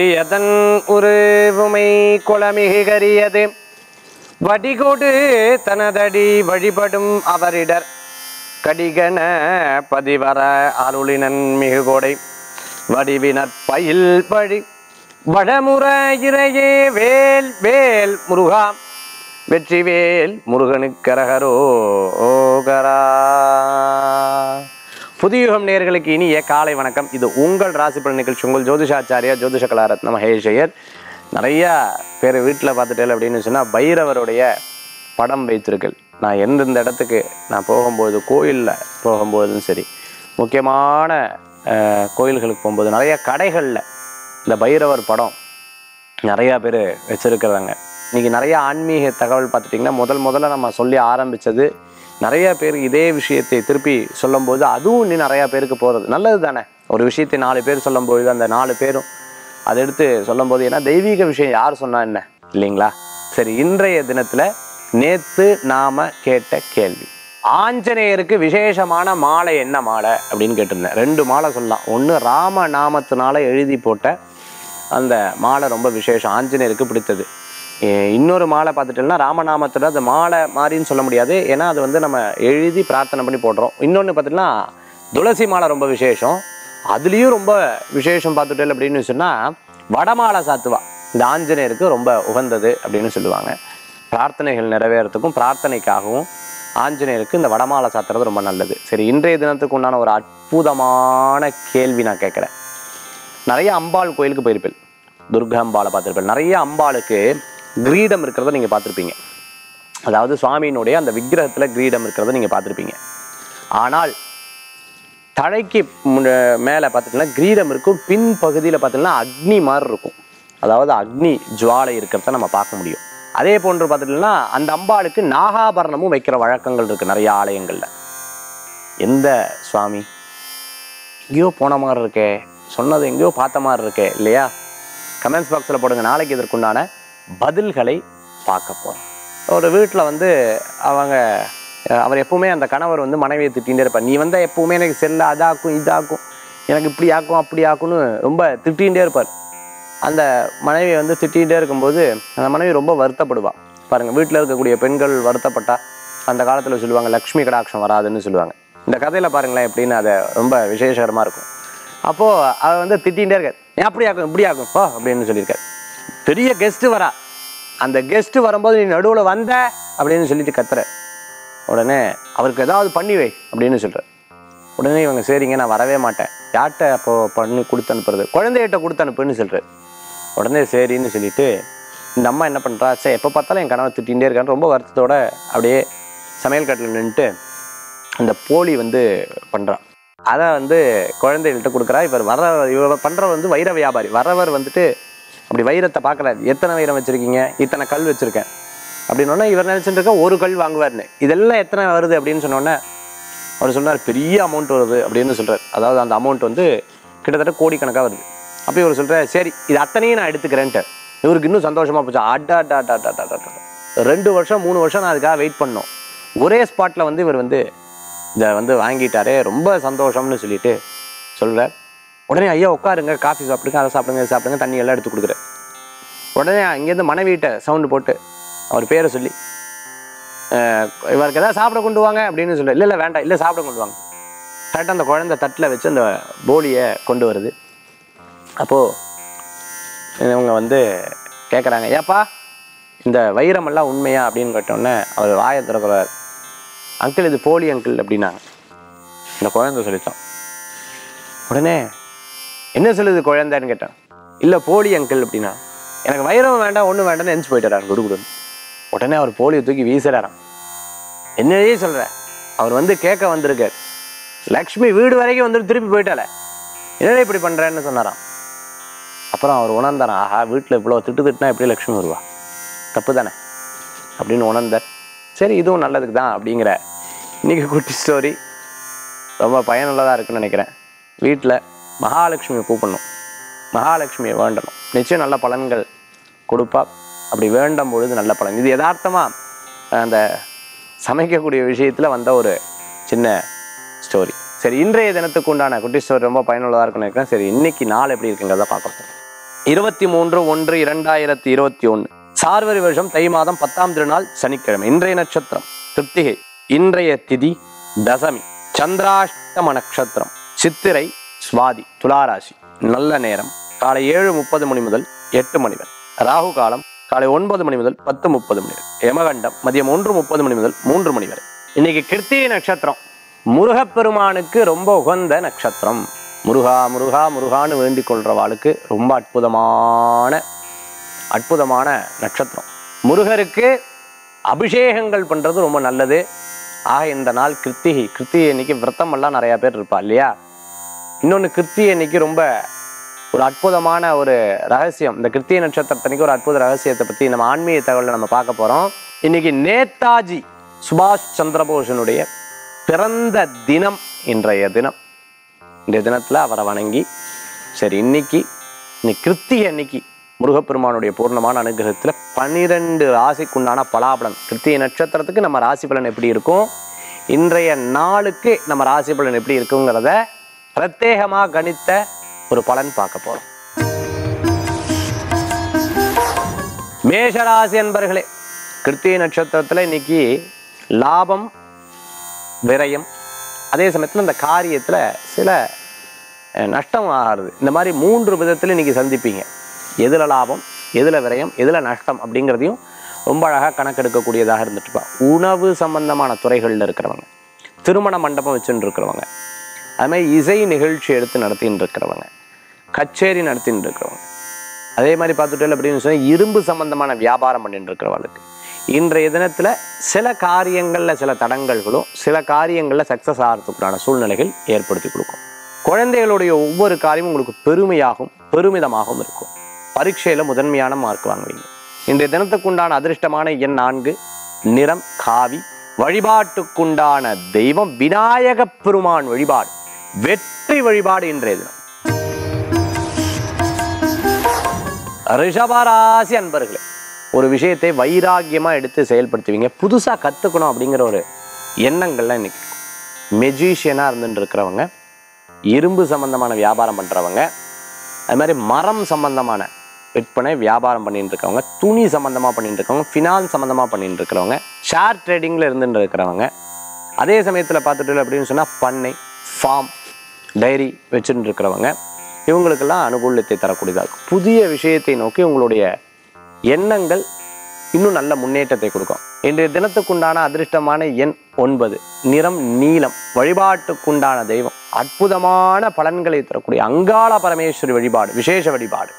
கொடியதன் உருவுமை குளமிகு கரியது வடிகொடு தனதடி வழிபடும் அவரிடர் கடிகன பதிவர அருளினன் மிகு கொடை வடிவினர் பயில் பழி வடமுற இறையே வேல் வேல் முருகா வெற்றிவேல் முருகனுக்கரகரோ ஓகரா புதியுகம் நேர்களுக்கு இனிய காலை வணக்கம் இது உங்கள் ராசிபலன் நிகழ்ச்சி உங்கள் ஜோதிஷாச்சாரியா ஜோதிஷ கலாரத்ன மகேஷையர் நிறைய பேர் வீட்டில் பார்த்துட்டேன் அப்படின்னு சொன்னால் பைரவருடைய படம் வைத்திருக்கள் நான் எந்தெந்த இடத்துக்கு நான் போகும்போது கோயிலில் போகும்போதும் சரி முக்கியமான அஹ், கோயில்களுக்கு போகும்போது நிறைய கடைகளில் இந்த பைரவர் படம் நிறையா பேர் வச்சுருக்கிறாங்க இன்றைக்கி நிறைய ஆன்மீக தகவல் பார்த்துட்டிங்கன்னா முதல் முதல்ல நம்ம சொல்லி ஆரம்பித்தது நிறைய பேர் இதே விஷயத்தை திருப்பி சொல்லும்போது அதுவும் இன்னும் நிறையா பேருக்கு போகிறது நல்லது தானே ஒரு விஷயத்தை நாலு பேர் சொல்லும்பொழுது அந்த நாலு பேரும் அதை எடுத்து சொல்லும்போது ஏன்னா தெய்வீக விஷயம் யார் சொன்னா என்ன இல்லைங்களா சரி இன்றைய தினத்தில் நேத்து நாம கேட்ட கேள்வி ஆஞ்சநேயருக்கு விசேஷமான மாலை என்ன மாலை அப்படின்னு கேட்டிருந்தேன் ரெண்டு மாலை சொல்லலாம் ஒன்று ராம நாமத்தினால எழுதி போட்ட அந்த மாலை ரொம்ப விசேஷம் ஆஞ்சநேயருக்கு பிடித்தது எ- இன்னொரு மாலை பார்த்துட்டோம்னா ராமநாமத்தில் அது மாலை மாதிரின்னு சொல்ல முடியாது ஏன்னா அது வந்து நம்ம எழுதி பிரார்த்தனை பண்ணி போடுறோம் இன்னொன்று பார்த்துட்டோம்னா துளசி மாலை ரொம்ப விசேஷம் அதுலேயும் ரொம்ப விசேஷம் பார்த்துட்டேன் அப்படின்னு சொன்னால் வடமாலை சாத்துவா இந்த ஆஞ்சநேயருக்கு ரொம்ப உகந்தது அப்படின்னு சொல்லுவாங்க பிரார்த்தனைகள் நிறைவேறத்துக்கும் பிரார்த்தனைக்காகவும் ஆஞ்சநேயருக்கு இந்த வடமாலை சாத்துறது ரொம்ப நல்லது சரி இன்றைய தினத்துக்கு உண்டான ஒரு அற்புதமான கேள்வி நான் கேட்குறேன் நிறைய அம்பாள் கோயிலுக்கு போயிருப்பேன் துர்கா அம்பாளை பார்த்துருப்பேன் நிறைய அம்பாளுக்கு கிரீடம் இருக்கிறத நீங்கள் பார்த்துருப்பீங்க அதாவது சுவாமியினுடைய அந்த விக்கிரகத்தில் கிரீடம் இருக்கிறத நீங்கள் பார்த்துருப்பீங்க ஆனால் தலைக்கு முன்ன- மேலே பார்த்துட்டீங்கன்னா கிரீடம் இருக்கும் பின் பகுதியில் பார்த்தீங்கன்னா அக்னி மாதிரி இருக்கும் அதாவது அக்னி ஜுவாலை இருக்கிறத நம்ம பார்க்க முடியும் அதே போன்று பார்த்துட்டீங்கன்னா அந்த அம்பாளுக்கு நாகாபரணமும் வைக்கிற வழக்கங்கள் இருக்குது நிறைய ஆலயங்களில் எந்த சுவாமி எங்கேயோ போன மாதிரி இருக்கே சொன்னது எங்கேயோ பார்த்த மாதிரி இருக்கே இல்லையா கமெண்ட்ஸ் பாக்ஸில் போடுங்க நாளைக்கு இதற்குண்டான பதில்களை பார்க்க போகிறோம் ஒரு வீட்டில் வந்து அவங்க அஹ், அவர் எப்பவுமே அந்த கணவர் வந்து மனைவியை திட்டிகிட்டே இருப்பார் நீ வந்தால் எப்பவுமே எனக்கு செல்ல அதாக்கும் இதாக்கும் எனக்கு இப்படி ஆக்கும் அப்படி ஆக்கும்னு ரொம்ப திட்டிகிட்டே இருப்பார் அந்த மனைவி வந்து திட்டிகிட்டே இருக்கும்போது அந்த மனைவி ரொம்ப வருத்தப்படுவா பாருங்கள் வீட்டில் இருக்கக்கூடிய பெண்கள் வருத்தப்பட்டா அந்த காலத்தில் சொல்லுவாங்க லக்ஷ்மி கடாட்சம் வராதுன்னு சொல்லுவாங்க இந்த கதையில் பாருங்களேன் எப்படின்னு அதை ரொம்ப விசேஷகரமாக இருக்கும் அப்போது அவர் வந்து திட்டிகிட்டே இருக்கார் ஏன் அப்படி ஆக்கும் இப்படி ஆக்கும் போ அப்படின்னு சொல்லியிருக்காரு பெரிய கெஸ்ட்டு வரா அந்த கெஸ்ட்டு வரும்போது நீ நடுவில் வந்த அப்படின்னு சொல்லிட்டு கத்துற உடனே அவருக்கு ஏதாவது பண்ணி வை அப்படின்னு சொல்கிறார் உடனே இவங்க சரிங்க நான் வரவே மாட்டேன் யார்கிட்ட அப்போ பண்ணி கொடுத்து அனுப்புறது குழந்தைகிட்ட கொடுத்து அனுப்புன்னு சொல்கிறார் உடனே சரின்னு சொல்லிட்டு இந்த அம்மா என்ன பண்ணுறா சரி எப்போ பார்த்தாலும் என் கணவர் திட்டிகிட்டே இருக்கான்னு ரொம்ப வருத்தத்தோட அப்படியே சமையல் கட்டில் நின்றுட்டு இந்த போலி வந்து பண்ணுறான் அதை வந்து குழந்தைகள்கிட்ட கொடுக்குறா இவர் வர இவர் பண்ணுறவர் வந்து வைர வியாபாரி வரவர் வந்துட்டு அப்படி வைரத்தை பார்க்குறாரு எத்தனை வைரம் வச்சுருக்கீங்க இத்தனை கல் வச்சுருக்கேன் அப்படின்னோடனே இவர் நினச்சிட்டு இருக்க ஒரு கல் வாங்குவார்னு இதெல்லாம் எத்தனை வருது அப்படின்னு சொன்னோன்னே அவர் சொன்னார் பெரிய அமௌண்ட் வருது அப்படின்னு சொல்கிறார் அதாவது அந்த அமௌண்ட் வந்து கிட்டத்தட்ட கோடிக்கணக்காக வருது அப்போ இவர் சொல்கிறார் சரி இது அத்தனையும் நான் எடுத்துக்கிறேன்ட்டு இவருக்கு இன்னும் சந்தோஷமாக போச்சு அட்டா அட்டா அட்டா அட்டா அட்டா அட்டா ரெண்டு வருஷம் மூணு வருஷம் நான் அதுக்காக வெயிட் பண்ணோம் ஒரே ஸ்பாட்டில் வந்து இவர் வந்து இதை வந்து வாங்கிட்டாரே ரொம்ப சந்தோஷம்னு சொல்லிட்டு சொல்கிறார் உடனே ஐயா உட்காருங்க காஃபி சாப்பிடுங்க அதை சாப்பிடுங்க இதை சாப்பிடுங்க தண்ணி எல்லாம் எடுத்து கொடுக்குறேன் உடனே அங்கேருந்து மனைவிட்ட சவுண்டு போட்டு அவர் பேரை சொல்லி அஹ், இவருக்கு ஏதாவது சாப்பிட கொண்டு வாங்க அப்படின்னு சொல்லி இல்லை இல்லை வேண்டாம் இல்லை சாப்பிட கொண்டு வாங்க கரெக்டாக அந்த குழந்தை தட்டில் வச்சு அந்த போலியை கொண்டு வருது அப்போது இவங்க வந்து கேட்குறாங்க ஏப்பா இந்த வைரமெல்லாம் உண்மையா அப்படின்னு கேட்டோடனே அவர் வாயை திறக்கிறார் அங்கிள் இது போலி அங்கிள் அப்படின்னாங்க இந்த குழந்தை சொல்லித்தான் உடனே என்ன சொல்லுது குழந்தைன்னு கேட்டேன் இல்லை போலி அங்கிள் அப்படின்னா எனக்கு வைரம் வேண்டாம் ஒன்றும் வேண்டாம்னு எந்திச்சு போயிட்டாரான் குடுகுடுன்னு உடனே அவர் போலியை தூக்கி வீசுறாராம் என்னையே சொல்ற அவர் வந்து கேட்க வந்திருக்கார் லக்ஷ்மி வீடு வரைக்கும் வந்துட்டு திருப்பி போயிட்டால என்னடா இப்படி பண்றேன்னு சொன்னாராம் அப்புறம் அவர் உணர்ந்தாராம் ஆஹா வீட்டில் இவ்வளோ திட்டு திட்டுனா எப்படி லக்ஷ்மி வருவா தப்பு தானே அப்படின்னு உணர்ந்தார் சரி இதுவும் நல்லதுக்கு தான் அப்படிங்கிற இன்னைக்கு குட்டி ஸ்டோரி ரொம்ப பயனுள்ளதாக இருக்குன்னு நினைக்கிறேன் வீட்டில் மகாலட்சுமியை கூப்பிடணும் மகாலட்சுமியை வேண்டணும் நிச்சயம் நல்ல பலன்கள் கொடுப்பா அப்படி வேண்டும் பொழுது நல்ல பலன் இது யதார்த்தமாக அந்த சமைக்கக்கூடிய விஷயத்தில் வந்த ஒரு சின்ன ஸ்டோரி சரி இன்றைய தினத்துக்கு உண்டான குட்டி ஸ்டோரி ரொம்ப பயனுள்ளதாக இருக்குன்னு நினைக்கிறேன் சரி இன்னைக்கு நாள் எப்படி இருக்குங்கிறத பார்க்க போறோம் இருபத்தி மூன்று ஒன்று இரண்டாயிரத்தி இருபத்தி ஒன்று சார்வரி வருஷம் தை மாதம் பத்தாம் திருநாள் சனிக்கிழமை இன்றைய நட்சத்திரம் திருப்திகை இன்றைய திதி தசமி சந்திராஷ்டம நட்சத்திரம் சித்திரை சுவாதி துளாராசி நல்ல நேரம் காலை ஏழு முப்பது மணி முதல் எட்டு மணி வரை ராகு காலம் காலை ஒன்பது மணி முதல் பத்து முப்பது மணி வரை யமகண்டம் மதியம் ஒன்று முப்பது மணி முதல் மூன்று மணி வரை இன்னைக்கு கிருத்திகை நட்சத்திரம் முருகப்பெருமானுக்கு ரொம்ப உகந்த நட்சத்திரம் முருகா முருகா முருகான்னு வேண்டிக் கொள்றவாளுக்கு ரொம்ப அற்புதமான அற்புதமான நட்சத்திரம் முருகருக்கு அபிஷேகங்கள் பண்றது ரொம்ப நல்லது ஆக இந்த நாள் கிருத்திகை கிருத்திகை அன்னைக்கு விரதம் எல்லாம் நிறைய பேர் இருப்பா இல்லையா இன்னொன்று கிருத்திகை அன்னைக்கு ரொம்ப ஒரு அற்புதமான ஒரு ரகசியம் இந்த கிருத்திகை நட்சத்திரத்தன்னைக்கு ஒரு அற்புத ரகசியத்தை பற்றி நம்ம ஆன்மீக தகவலை நம்ம பார்க்க போகிறோம் இன்னைக்கு நேதாஜி சுபாஷ் சந்திரபோஸனுடைய பிறந்த தினம் இன்றைய தினம் இன்றைய தினத்தில் அவரை வணங்கி சரி இன்னைக்கு இன்னைக்கு கிருத்திகை அன்னைக்கு முருகப்பெருமானுடைய பூர்ணமான அனுகிரகத்தில் பன்னிரெண்டு ராசிக்குண்டான பலாபலன் கிருத்திகை நட்சத்திரத்துக்கு நம்ம ராசி பலன் எப்படி இருக்கும் இன்றைய நாளுக்கு நம்ம ராசி பலன் எப்படி இருக்குங்கிறத பிரத்யேகமாக கணித்த ஒரு பலன் பார்க்க போறோம் மேஷராசி அன்பர்களே கிருத்திகை நட்சத்திரத்தில் இன்னைக்கு லாபம் விரயம் அதே சமயத்தில் இந்த காரியத்தில் சில அஹ், நஷ்டம் ஆகிறது இந்த மாதிரி மூன்று விதத்தில் இன்னைக்கு சந்திப்பீங்க எதில் லாபம் எதில் விரயம் எதில் நஷ்டம் அப்படிங்கிறதையும் ரொம்ப அழகாக கணக்கெடுக்கக்கூடியதாக இருந்துட்டுப்பா உணவு சம்பந்தமான துறைகளில் இருக்கிறவங்க திருமண மண்டபம் வச்சுட்டு இருக்கிறவங்க அது மாதிரி இசை நிகழ்ச்சி எடுத்து நடத்தின்னு இருக்கிறவங்க கச்சேரி நடத்தின்னு இருக்கிறவங்க அதே மாதிரி பார்த்துட்டு அப்படின்னு சொன்னால் இரும்பு சம்பந்தமான வியாபாரம் பண்ணிட்டு இருக்கிறவங்களுக்கு இன்றைய தினத்தில் சில காரியங்களில் சில தடங்கல்களும் சில காரியங்களில் சக்ஸஸ் ஆகிறதுக்குண்டான சூழ்நிலைகள் ஏற்படுத்தி கொடுக்கும் குழந்தைகளுடைய ஒவ்வொரு காரியமும் உங்களுக்கு பெருமையாகவும் பெருமிதமாகவும் இருக்கும் பரீட்சையில் முதன்மையான மார்க் வாங்குவீங்க இன்றைய தினத்துக்குண்டான அதிர்ஷ்டமான எண் நான்கு நிறம் காவி வழிபாட்டுக்குண்டான தெய்வம் விநாயகப் பெருமான் வழிபாடு வெற்றி வழிபாடு இன்றைய தினம் ரிஷபராசி அன்பர்களே ஒரு விஷயத்தை வைராக்கியமாக எடுத்து செயல்படுத்துவீங்க புதுசாக கற்றுக்கணும் அப்படிங்கிற ஒரு எண்ணங்கள்லாம் இன்னைக்கு மெஜிஷியனாக இருந்துட்டு இருக்கிறவங்க இரும்பு சம்பந்தமான வியாபாரம் பண்ணுறவங்க அது மாதிரி மரம் சம்பந்தமான விற்பனை வியாபாரம் பண்ணிட்டு இருக்கவங்க துணி சம்பந்தமாக பண்ணிட்டு இருக்கவங்க ஃபினான்ஸ் சம்பந்தமாக பண்ணிட்டு இருக்கிறவங்க ஷேர் ட்ரேடிங்கில் இருந்துட்டு இருக்கிறவங்க அதே சமயத்தில் பார்த்துட்டு அப்படின்னு சொன்னால் பண்ணை ஃபார்ம் டைரி வச்சுட்டு இருக்கிறவங்க இவங்களுக்கெல்லாம் அனுகூலத்தை தரக்கூடியதாக இருக்கும் புதிய விஷயத்தை நோக்கி உங்களுடைய எண்ணங்கள் இன்னும் நல்ல முன்னேற்றத்தை கொடுக்கும் இன்றைய தினத்துக்குண்டான அதிர்ஷ்டமான எண் ஒன்பது நிறம் நீலம் வழிபாட்டுக்குண்டான தெய்வம் அற்புதமான பலன்களை தரக்கூடிய அங்காள பரமேஸ்வரி வழிபாடு விசேஷ வழிபாடு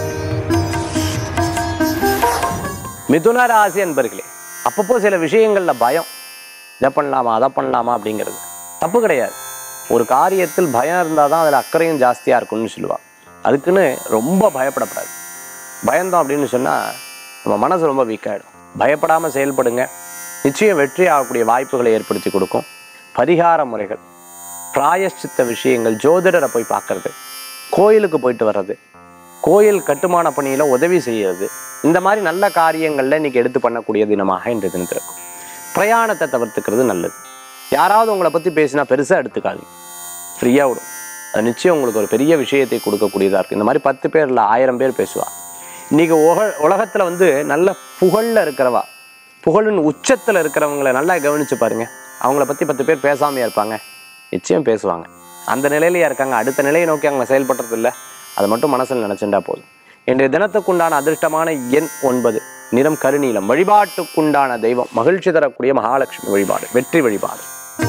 மிதுன ராசி அன்பர்களே அப்பப்போ சில விஷயங்கள்ல பயம் இதை பண்ணலாமா அதை பண்ணலாமா அப்படிங்கிறது தப்பு கிடையாது ஒரு காரியத்தில் பயம் இருந்தால் தான் அதில் அக்கறையும் ஜாஸ்தியாக இருக்கும்னு சொல்லுவாள் அதுக்குன்னு ரொம்ப பயப்படக்கூடாது பயந்தோம் அப்படின்னு சொன்னால் நம்ம மனசு ரொம்ப வீக் ஆகிடும் பயப்படாமல் செயல்படுங்க நிச்சயம் வெற்றி ஆகக்கூடிய வாய்ப்புகளை ஏற்படுத்தி கொடுக்கும் பரிகார முறைகள் பிராயஷ்சித்த விஷயங்கள் ஜோதிடரை போய் பார்க்கறது கோயிலுக்கு போயிட்டு வர்றது கோயில் கட்டுமான பணியில் உதவி செய்யறது இந்த மாதிரி நல்ல காரியங்களில் இன்னைக்கு எடுத்து பண்ணக்கூடிய தினமாக இன்றைய தினத்தில் இருக்கும் பிரயாணத்தை தவிர்த்துக்கிறது நல்லது யாராவது உங்களை பற்றி பேசினா பெருசாக எடுத்துக்காதீங்க ஃப்ரீயாக விடும் அது நிச்சயம் உங்களுக்கு ஒரு பெரிய விஷயத்தை கொடுக்கக்கூடியதாக இருக்குது இந்த மாதிரி பத்து பேர் இல்லை ஆயிரம் பேர் பேசுவா இன்னைக்கு உக உலகத்தில் வந்து நல்ல புகழில் இருக்கிறவா புகழின் உச்சத்தில் இருக்கிறவங்கள நல்லா கவனிச்சு பாருங்க அவங்கள பற்றி பத்து பேர் பேசாமையா இருப்பாங்க நிச்சயம் பேசுவாங்க அந்த நிலையிலேயே இருக்காங்க அடுத்த நிலையை நோக்கி அவங்க செயல்படுறது இல்லை அதை மட்டும் மனசில் நினச்சிண்டா போதும் இன்றைய தினத்துக்குண்டான அதிர்ஷ்டமான எண் ஒன்பது நிறம் கருநீலம் வழிபாட்டுக்குண்டான தெய்வம் மகிழ்ச்சி தரக்கூடிய மகாலட்சுமி வழிபாடு வெற்றி வழிபாடு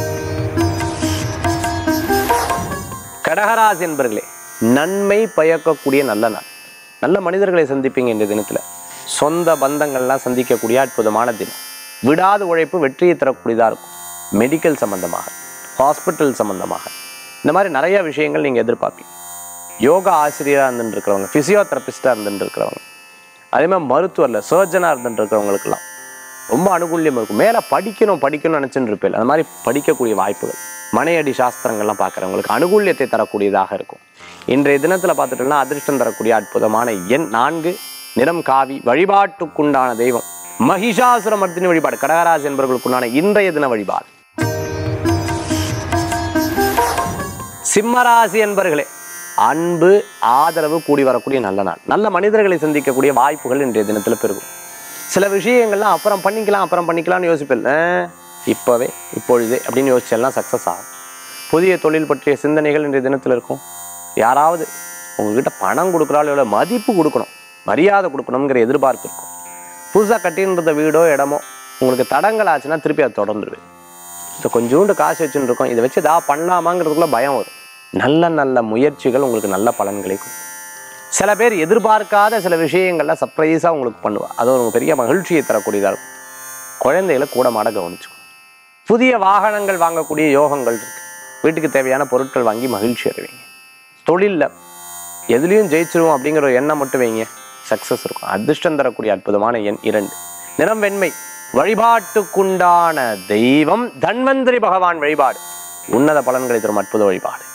கடகராசி என்பர்களே நன்மை பயக்கக்கூடிய நல்ல நாள் நல்ல மனிதர்களை சந்திப்பீங்க இந்த தினத்தில் சொந்த பந்தங்கள்லாம் சந்திக்கக்கூடிய அற்புதமான தினம் விடாத உழைப்பு வெற்றியை தரக்கூடியதாக இருக்கும் மெடிக்கல் சம்பந்தமாக ஹாஸ்பிட்டல் சம்பந்தமாக இந்த மாதிரி நிறைய விஷயங்கள் நீங்கள் எதிர்பார்ப்பீங்க யோகா ஆசிரியராக இருந்துட்டு இருக்கிறவங்க ஃபிசியோதெரபிஸ்டாக இருந்துட்டு இருக்கிறவங்க அதே மாதிரி மருத்துவரில் சர்ஜனாக இருந்துட்டு இருக்கிறவங்களுக்கெல்லாம் ரொம்ப அனுகூல்யம் இருக்கும் மேலே படிக்கணும் படிக்கணும்னு நினச்சிட்டு இருப்பேன் அந்த மாதிரி படிக்கக்கூடிய வாய்ப்புகள் மனையடி சாஸ்திரங்கள்லாம் பார்க்குறவங்களுக்கு அனுகூல்யத்தை தரக்கூடியதாக இருக்கும் இன்றைய தினத்தில் பார்த்துட்டோம்னா அதிர்ஷ்டம் தரக்கூடிய அற்புதமான எண் நான்கு நிறம் காவி வழிபாட்டுக்குண்டான தெய்வம் மகிஷாசுரமர்த்தினி வழிபாடு கடகராசி என்பவர்களுக்குண்டான இன்றைய தின வழிபாடு சிம்மராசி என்பர்களே அன்பு ஆதரவு கூடி வரக்கூடிய நல்ல நாள் நல்ல மனிதர்களை சந்திக்கக்கூடிய வாய்ப்புகள் இன்றைய தினத்தில் பெருகும் சில விஷயங்கள்லாம் அப்புறம் பண்ணிக்கலாம் அப்புறம் பண்ணிக்கலாம்னு யோசிப்பேன் இப்போவே இப்பொழுதே அப்படின்னு யோசிச்செல்லாம் சக்ஸஸ் ஆகும் புதிய தொழில் பற்றிய சிந்தனைகள் இன்றைய தினத்தில் இருக்கும் யாராவது உங்ககிட்ட பணம் கொடுக்குறாலும் எவ்வளோ மதிப்பு கொடுக்கணும் மரியாதை கொடுக்கணுங்கிற எதிர்பார்ப்பு இருக்கும் புதுசாக கட்டின்றது வீடோ இடமோ உங்களுக்கு தடங்கள் ஆச்சுன்னா திருப்பி அதை தொடர்ந்துருவேன் இப்போ கொஞ்சோண்டு காசு வச்சுன்னு இருக்கோம் இதை வச்சு ஏதாவது பண்ணலாமாங்கிறதுக்குள்ள பயம் வரும் நல்ல நல்ல முயற்சிகள் உங்களுக்கு நல்ல பலன்களை கொடுக்கும் சில பேர் எதிர்பார்க்காத சில விஷயங்கள்ல சர்ப்ரைஸாக உங்களுக்கு பண்ணுவா அது ஒரு பெரிய மகிழ்ச்சியை தரக்கூடியதாக இருக்கும் குழந்தைகளை கூட மாட கவனிச்சுக்கணும் புதிய வாகனங்கள் வாங்கக்கூடிய யோகங்கள் இருக்கு வீட்டுக்கு தேவையான பொருட்கள் வாங்கி மகிழ்ச்சி அடைவீங்க தொழிலில் எதுலேயும் ஜெயிச்சிருவோம் அப்படிங்கிற ஒரு எண்ணம் மட்டும் வைங்க சக்ஸஸ் இருக்கும் அதிர்ஷ்டம் தரக்கூடிய அற்புதமான எண் இரண்டு நிறம் வெண்மை வழிபாட்டுக்குண்டான தெய்வம் தன்வந்திரி பகவான் வழிபாடு உன்னத பலன்களை தரும் அற்புத வழிபாடு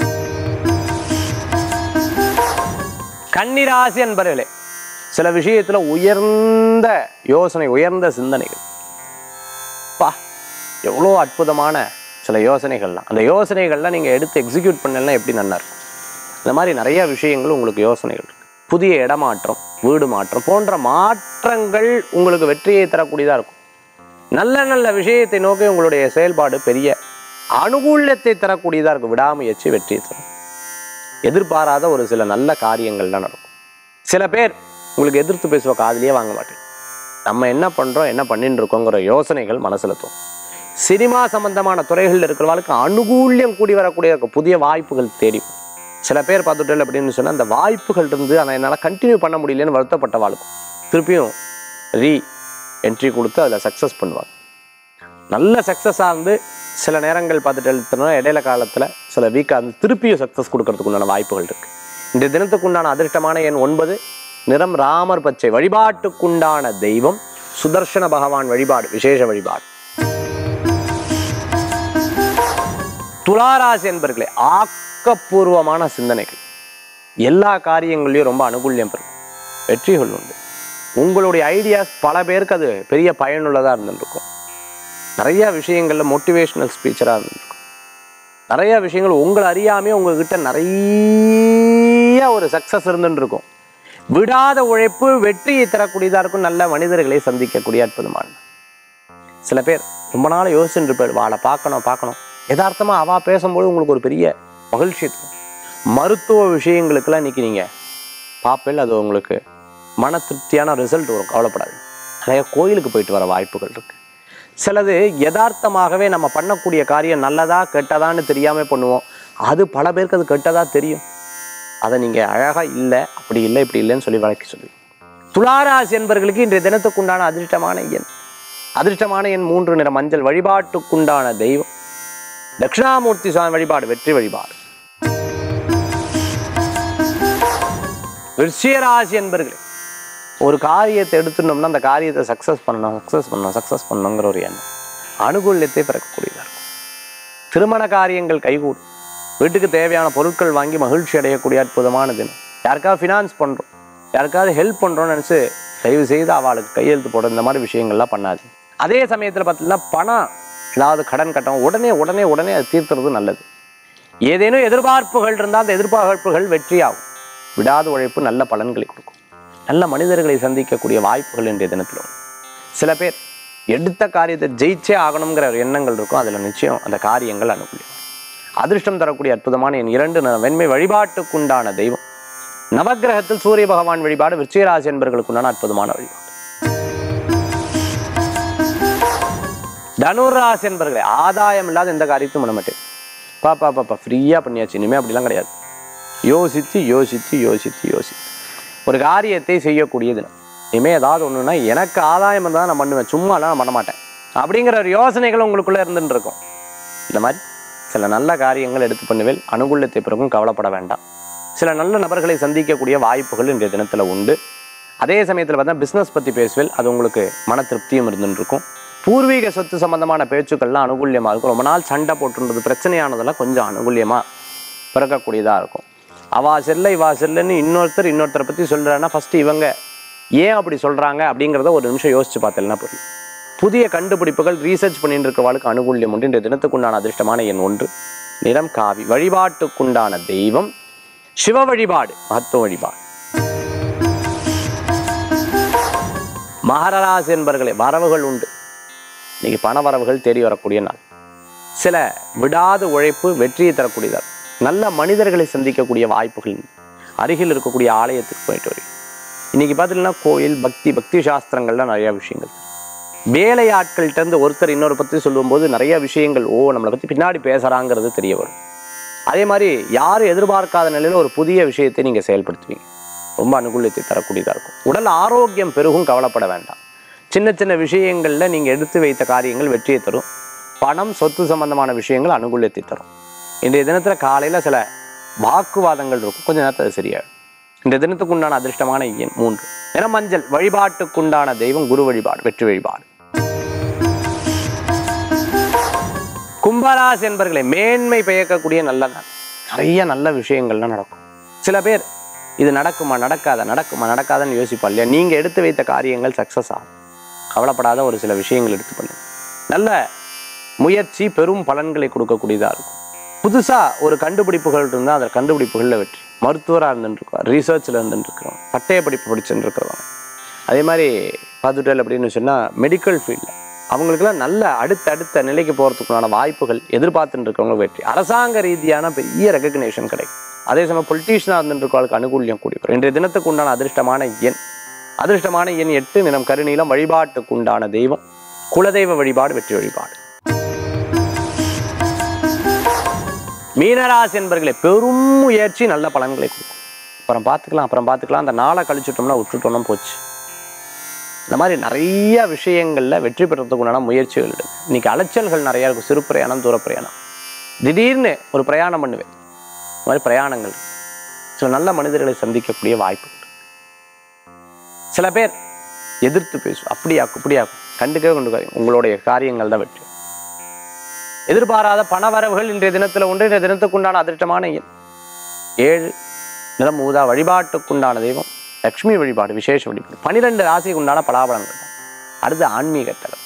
கன்னிராசி அன்பர்களே சில விஷயத்துல உயர்ந்த யோசனை உயர்ந்த சிந்தனைகள் பா எவ்வளோ அற்புதமான சில யோசனைகள்லாம் அந்த யோசனைகள்லாம் நீங்கள் எடுத்து எக்ஸிக்யூட் பண்ணலாம் எப்படி நல்லா இருக்கும் இந்த மாதிரி நிறைய விஷயங்கள் உங்களுக்கு யோசனைகள் இருக்கு புதிய இடமாற்றம் வீடு மாற்றம் போன்ற மாற்றங்கள் உங்களுக்கு வெற்றியை தரக்கூடியதாக இருக்கும் நல்ல நல்ல விஷயத்தை நோக்கி உங்களுடைய செயல்பாடு பெரிய அனுகூல்யத்தை தரக்கூடியதாக இருக்கும் விடாமுயற்சி வெற்றியை தரும் எதிர்பாராத ஒரு சில நல்ல காரியங்கள்லாம் நடக்கும் சில பேர் உங்களுக்கு எதிர்த்து பேசுவ காதுலயே வாங்க மாட்டேன் நம்ம என்ன பண்றோம் என்ன பண்ணிட்டு இருக்கோங்கிற யோசனைகள் மனசுல தோணும் சினிமா சம்பந்தமான துறைகளில் இருக்கிறவங்களுக்கு அனுகூல்யம் கூடி வரக்கூடிய புதிய வாய்ப்புகள் தேடி வரும். சில பேர் பார்த்துட்டேன் அப்படின்னு சொன்னா அந்த வாய்ப்புகள் இருந்து அதை என்னால் கண்டினியூ பண்ண முடியலன்னு வருத்தப்பட்ட வாழ்க்கும் திருப்பியும் ரீ என்ட்ரி கொடுத்து அதில் சக்ஸஸ் பண்ணுவாங்க நல்ல சக்ஸஸாக இருந்து சில நேரங்கள் பார்த்துட்டு எழுத்துனா இடையில காலத்தில் சில வீக்காக இருந்து திருப்பியும் சக்ஸஸ் கொடுக்கறதுக்கு உண்டான வாய்ப்புகள் இருக்கு இந்த தினத்துக்குண்டான அதிர்ஷ்டமான எண் ஒன்பது நிறம் ராமர் பச்சை வழிபாட்டுக்குண்டான தெய்வம் சுதர்சன பகவான் வழிபாடு விசேஷ வழிபாடு துளாராசி என்பர்களே ஆக்கப்பூர்வமான சிந்தனைகள் எல்லா காரியங்கள்லையும் ரொம்ப அனுகூல்யம் பெறும் வெற்றிகள் உண்டு உங்களுடைய ஐடியாஸ் பல பேருக்கு அது பெரிய பயனுள்ளதாக இருந்துருக்கும் நிறைய விஷயங்கள்ல மோட்டிவேஷனல் ஸ்பீச்சராக இருந்திருக்கும் நிறைய விஷயங்கள் உங்களை அறியாமே உங்ககிட்ட நிறைய ஒரு சக்ஸஸ் இருந்துட்டு இருக்கும் விடாத உழைப்பு வெற்றியை தரக்கூடியதாக இருக்கும் நல்ல மனிதர்களை சந்திக்கக்கூடிய அற்புதமான சில பேர் ரொம்ப நாள் யோசிச்சுட்டு இருப்பார் வாழை பார்க்கணும் பார்க்கணும் யதார்த்தமா அவா பேசும்போது உங்களுக்கு ஒரு பெரிய மகிழ்ச்சி இருக்கும் மருத்துவ விஷயங்களுக்கெல்லாம் இன்னைக்கு நீங்க பார்ப்பேன் அது உங்களுக்கு மன திருப்தியான ரிசல்ட் வரும் கவலைப்படாது நிறைய கோயிலுக்கு போயிட்டு வர வாய்ப்புகள் இருக்கு சிலது யதார்த்தமாகவே நம்ம பண்ணக்கூடிய காரியம் நல்லதா கெட்டதான்னு தெரியாம பண்ணுவோம் அது பல பேருக்கு அது கெட்டதா தெரியும் அதை நீங்க அழகா இல்லை அப்படி இல்லை இப்படி இல்லைன்னு சொல்லி வழக்கி சொல்லி துளாராசி என்பவர்களுக்கு இன்றைய தினத்துக்குண்டான அதிர்ஷ்டமான எண் அதிர்ஷ்டமான எண் மூன்று நிற மஞ்சள் வழிபாட்டுக்குண்டான தெய்வம் தட்சிணாமூர்த்தி சுவாமி வழிபாடு வெற்றி வழிபாடு விருச்சிகராசி என்பர்களே ஒரு காரியத்தை எடுத்துட்டோம்னா அந்த காரியத்தை சக்ஸஸ் பண்ணணும் சக்ஸஸ் பண்ணணும் சக்ஸஸ் பண்ணணுங்கிற ஒரு எண்ணம் அனுகூல்யத்தை பிறக்கக்கூடியதாக இருக்கும் திருமண காரியங்கள் கைகூடும் வீட்டுக்கு தேவையான பொருட்கள் வாங்கி மகிழ்ச்சி அடையக்கூடிய அற்புதமான தினம் யாருக்காவது ஃபினான்ஸ் பண்ணுறோம் யாருக்காவது ஹெல்ப் பண்ணுறோம்னு நினச்சி தயவு செய்து அவளுக்கு கையெழுத்து போட இந்த மாதிரி விஷயங்கள்லாம் பண்ணாது அதே சமயத்தில் பார்த்தீங்கன்னா பணம் ஏதாவது கடன் கட்டணும் உடனே உடனே உடனே அது தீர்த்துறது நல்லது ஏதேனும் எதிர்பார்ப்புகள் இருந்தால் அந்த எதிர்பார்ப்புகள் வெற்றியாகும் விடாத உழைப்பு நல்ல பலன்களை கொடுக்கும் நல்ல மனிதர்களை சந்திக்கக்கூடிய வாய்ப்புகள் இன்றைய தினத்தில் உண்டு. சில பேர் எடுத்த காரியத்தை ஜெயிச்சே ஆகணுங்கிற ஒரு எண்ணங்கள் இருக்கும் அதில் நிச்சயம் அந்த காரியங்கள் அனுகூலியம் அதிர்ஷ்டம் தரக்கூடிய அற்புதமான என் இரண்டு நிற வெண்மை வழிபாட்டுக்குண்டான தெய்வம் நவக்கிரகத்தில் சூரிய பகவான் வழிபாடு விருச்சிகராசி என்பவர்களுக்குண்டான அற்புதமான வழிபாடு தனுராசி என்பர்களே ஆதாயம் இல்லாத எந்த காரியத்தையும் பண்ண மாட்டேன் பாப்பா பாப்பா ஃப்ரீயாக பண்ணியாச்சு இனிமேல் அப்படிலாம் கிடையாது யோசித்து யோசித்து யோசித்து யோசித்து ஒரு காரியத்தை செய்யக்கூடிய தினம் இனிமேல் ஏதாவது ஒன்றுனா எனக்கு ஆதாயம் இருந்தால் நான் பண்ணுவேன் சும்மாலாம் நான் பண்ண மாட்டேன் அப்படிங்கிற ஒரு யோசனைகள் உங்களுக்குள்ளே இருந்துட்டு இருக்கும் இந்த மாதிரி சில நல்ல காரியங்கள் எடுத்து பண்ணுவேல் அனுகூலத்தை பிறகும் கவலைப்பட வேண்டாம் சில நல்ல நபர்களை சந்திக்கக்கூடிய வாய்ப்புகள் இன்றைய தினத்தில் உண்டு அதே சமயத்தில் பார்த்தா பிஸ்னஸ் பற்றி பேசுவேல் அது உங்களுக்கு மன திருப்தியும் இருந்துட்டு இருக்கும் பூர்வீக சொத்து சம்பந்தமான பேச்சுக்கள்லாம் அனுகூல்யமாக இருக்கும் ரொம்ப நாள் சண்டை போட்டுன்றது பிரச்சனையானதெல்லாம் கொஞ்சம் அனுகூல்யமாக பிறக்கக்கூடியதாக இருக்கும் அவா செல்ல இவா செல்லுன்னு இன்னொருத்தர் இன்னொருத்தரை பற்றி சொல்கிறான்னா ஃபஸ்ட்டு இவங்க ஏன் அப்படி சொல்கிறாங்க அப்படிங்கிறத ஒரு நிமிஷம் யோசிச்சு பார்த்தேன்னா புரியும் புதிய கண்டுபிடிப்புகள் ரீசர்ச் பண்ணிட்டு இருக்கிறவளுக்கு அனுகூல்யம் உண்டு இன்றைய தினத்துக்குண்டான அதிர்ஷ்டமான எண் ஒன்று நிறம் காவி வழிபாட்டுக்குண்டான தெய்வம் சிவ வழிபாடு மகத்துவ வழிபாடு மகரராசி என்பர்களே வரவுகள் உண்டு இன்னைக்கு பண வரவுகள் தேடி வரக்கூடிய நாள் சில விடாத உழைப்பு வெற்றியை தரக்கூடியதாக இருக்கும். நல்ல மனிதர்களை சந்திக்கக்கூடிய வாய்ப்புகள் உண்டு. அருகில் இருக்கக்கூடிய ஆலயத்துக்கு போயிட்டு வரீங்க இன்னைக்கு பார்த்தீங்கன்னா கோயில் பக்தி பக்தி சாஸ்திரங்கள்லாம் நிறைய விஷயங்கள் வேலையாட்கள்கிட்ட இருந்து ஒருத்தர் இன்னொரு பற்றி சொல்லும்போது நிறைய விஷயங்கள் ஓ நம்மளை பற்றி பின்னாடி பேசுகிறாங்கிறது தெரிய வரும் அதே மாதிரி யாரும் எதிர்பார்க்காத நிலையில் ஒரு புதிய விஷயத்தை நீங்கள் செயல்படுத்துவீங்க ரொம்ப அனுகூலத்தை தரக்கூடியதாக இருக்கும் உடல் ஆரோக்கியம் பெருகும் கவலைப்பட வேண்டாம் சின்ன சின்ன விஷயங்களில் நீங்கள் எடுத்து வைத்த காரியங்கள் வெற்றியை தரும் பணம் சொத்து சம்பந்தமான விஷயங்கள் அனுகூலத்தை தரும் இன்றைய தினத்தில் காலையில் சில வாக்குவாதங்கள் இருக்கும் கொஞ்ச நேரத்தில் அது சரியாயிடும் இந்த தினத்துக்கு உண்டான அதிர்ஷ்டமான எண் மூன்று நிற மஞ்சள் வழிபாட்டுக்குண்டான தெய்வம் குரு வழிபாடு வெற்றி வழிபாடு கும்பராசி என்பர்களை மேன்மை பயக்கக்கூடிய நல்ல நாள் நிறைய நல்ல விஷயங்கள்லாம் நடக்கும் சில பேர் இது நடக்குமா நடக்காத நடக்குமா நடக்காதான்னு யோசிப்பா இல்லையா நீங்கள் எடுத்து வைத்த காரியங்கள் சக்ஸஸ் ஆகும் கவலைப்படாத ஒரு சில விஷயங்கள் எடுத்து பண்ணுங்க நல்ல முயற்சி பெரும் பலன்களை கொடுக்கக்கூடியதாக இருக்கும் புதுசாக ஒரு கண்டுபிடிப்புகள் இருந்தால் அந்த கண்டுபிடிப்புகளில் வெற்றி மருத்துவராக இருந்துருக்கோம் ரிசர்ச்சில் இருந்துருக்கிறோம் பட்டய படிப்பு படிச்சுட்டு இருக்கிறவங்க அதே மாதிரி பார்த்துட்டல் அப்படின்னு சொன்னால் மெடிக்கல் ஃபீல்டில் அவங்களுக்குலாம் நல்ல அடுத்த அடுத்த நிலைக்கு போகிறதுக்குண்டான வாய்ப்புகள் எதிர்பார்த்துட்டு இருக்கிறவங்க வெற்றி அரசாங்க ரீதியான பெரிய ரெகக்னேஷன் கிடைக்கும் அதே சமயம் பொலிட்டீஷியனாக இருந்துருக்கவங்களுக்கு அனுகூல்யம் கூடி வரும் இன்றைய தினத்துக்கு உண்டான அதிர்ஷ்டமான எண் அதிர்ஷ்டமான எண் எட்டு நிறம் கருநீலம் வழிபாட்டுக்கு உண்டான தெய்வம் குலதெய்வ வழிபாடு வெற்றி வழிபாடு மீனராசி என்பர்களே பெரும் முயற்சி நல்ல பலன்களை கொடுக்கும் அப்புறம் பார்த்துக்கலாம் அப்புறம் பார்த்துக்கலாம் அந்த நாளை கழிச்சுட்டோம்னா விட்டுட்டோம்னா போச்சு இந்த மாதிரி நிறைய விஷயங்களில் வெற்றி பெறத்துக்கு உண்டான முயற்சிகள் இருக்கு இன்னைக்கு அலைச்சல்கள் நிறையா இருக்கும் சிறு பிரயாணம் தூர பிரயாணம் திடீர்னு ஒரு பிரயாணம் பண்ணுவேன் இந்த மாதிரி பிரயாணங்கள் இருக்கு. சில நல்ல மனிதர்களை சந்திக்கக்கூடிய வாய்ப்பு இருக்கு. சில பேர் எதிர்த்து பேசும் அப்படியாக்கும் இப்படியாக்கும் கண்டுக்கவே கொண்டு உங்களுடைய காரியங்கள் தான் வெற்றி எதிர்பாராத பண வரவுகள் இன்றைய தினத்தில் உண்டு இன்றைய தினத்துக்குண்டான அதிர்ஷ்டமான எண் ஏழு நிறம் ஊதா வழிபாட்டுக்குண்டான தெய்வம் லக்ஷ்மி வழிபாடு விசேஷ வழிபாடு பனிரெண்டு ராசிக்கு உண்டான பலாபலன்கள் தான் அடுத்து ஆன்மீக தகவல்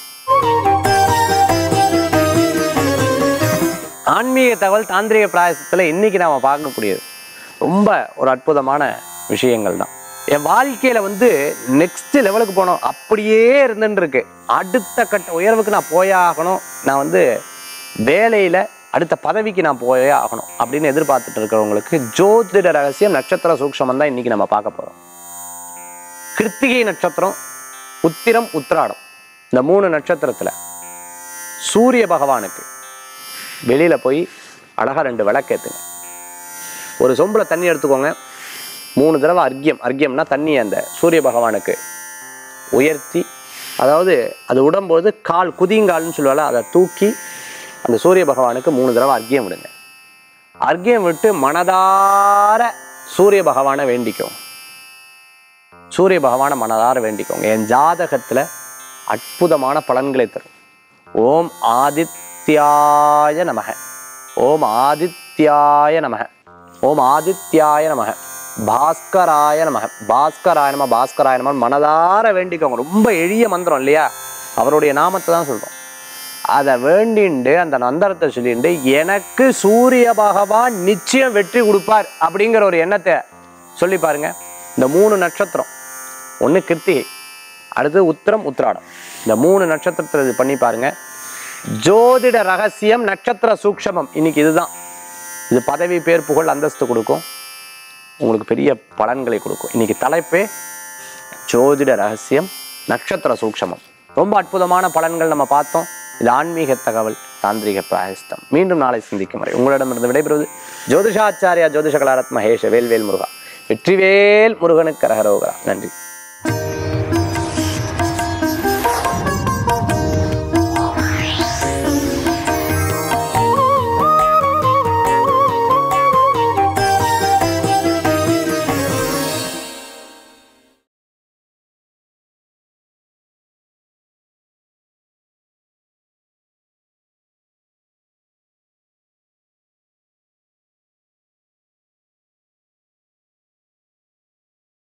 ஆன்மீக தகவல் தாந்திரிக பிராயசத்தில் இன்னைக்கு நாம பார்க்கக்கூடியது ரொம்ப ஒரு அற்புதமான விஷயங்கள் தான் என் வாழ்க்கையில வந்து நெக்ஸ்ட் லெவலுக்கு போனோம் அப்படியே இருந்துட்டு இருக்கு அடுத்த கட்ட உயர்வுக்கு நான் போயே ஆகணும் நான் வந்து வேலையில அடுத்த பதவிக்கு நான் போயே ஆகணும் அப்படின்னு எதிர்பார்த்துட்டு இருக்கிறவங்களுக்கு ஜோதிட ரகசியம் நட்சத்திர சூக்ஷமம் தான் இன்னைக்கு நம்ம பார்க்க போறோம் கிருத்திகை நட்சத்திரம் உத்திரம் உத்திராடம் இந்த மூணு நட்சத்திரத்துல சூரிய பகவானுக்கு வெளியில போய் அழகா ரெண்டு விளக்கேத்துங்க ஒரு சொம்புல தண்ணி எடுத்துக்கோங்க மூணு தடவை அர்க்கியம் அர்க்கியம்னா தண்ணி அந்த சூரிய பகவானுக்கு உயர்த்தி அதாவது அது விடும்போது கால் குதிங்கால்னு சொல்லுவாள் அதை தூக்கி அந்த சூரிய பகவானுக்கு மூணு தடவை அர்க்கியம் விடுங்க அர்க்கியம் விட்டு மனதார சூரிய பகவானை வேண்டிக்கும் சூரிய பகவானை மனதார வேண்டிக்கோங்க என் ஜாதகத்துல அற்புதமான பலன்களை தரும் ஓம் ஆதித்யாய நமக ஓம் ஆதித்யாய நமக ஓம் ஆதித்யாய நமக பாஸ்கராய நமக பாஸ்கராய நம பாஸ்கராய நம மனதார வேண்டிக்கோங்க ரொம்ப எளிய மந்திரம் இல்லையா அவருடைய நாமத்தை தான் சொல்றோம் அதை வேண்டிண்டு அந்த நந்தரத்தை சொல்லிண்டு எனக்கு சூரிய பகவான் நிச்சயம் வெற்றி கொடுப்பார் அப்படிங்கிற ஒரு எண்ணத்தை சொல்லி பாருங்க இந்த மூணு நட்சத்திரம் ஒன்று கிருத்திகை அடுத்து உத்திரம் உத்திராடம் இந்த மூணு நட்சத்திரத்தில் இது பண்ணி பாருங்க ஜோதிட ரகசியம் நட்சத்திர சூக்ஷமம் இன்னைக்கு இதுதான் இது பதவி பேர் புகழ் அந்தஸ்து கொடுக்கும் உங்களுக்கு பெரிய பலன்களை கொடுக்கும் இன்னைக்கு தலைப்பே ஜோதிட ரகசியம் நட்சத்திர சூக்ஷமம் ரொம்ப அற்புதமான பலன்கள் நம்ம பார்த்தோம் இது ஆன்மீக தகவல் தாந்திரிக பிராயஸ்தம் மீண்டும் நாளை சிந்திக்கும் வரை உங்களிடமிருந்து விடைபெறுவது ஜோதிஷாச்சாரியா ஜோதிஷ கலாரத் மகேஷ வேல்வேல் முருகா வெற்றிவேல் முருகனுக்கு கரகரோகரா நன்றி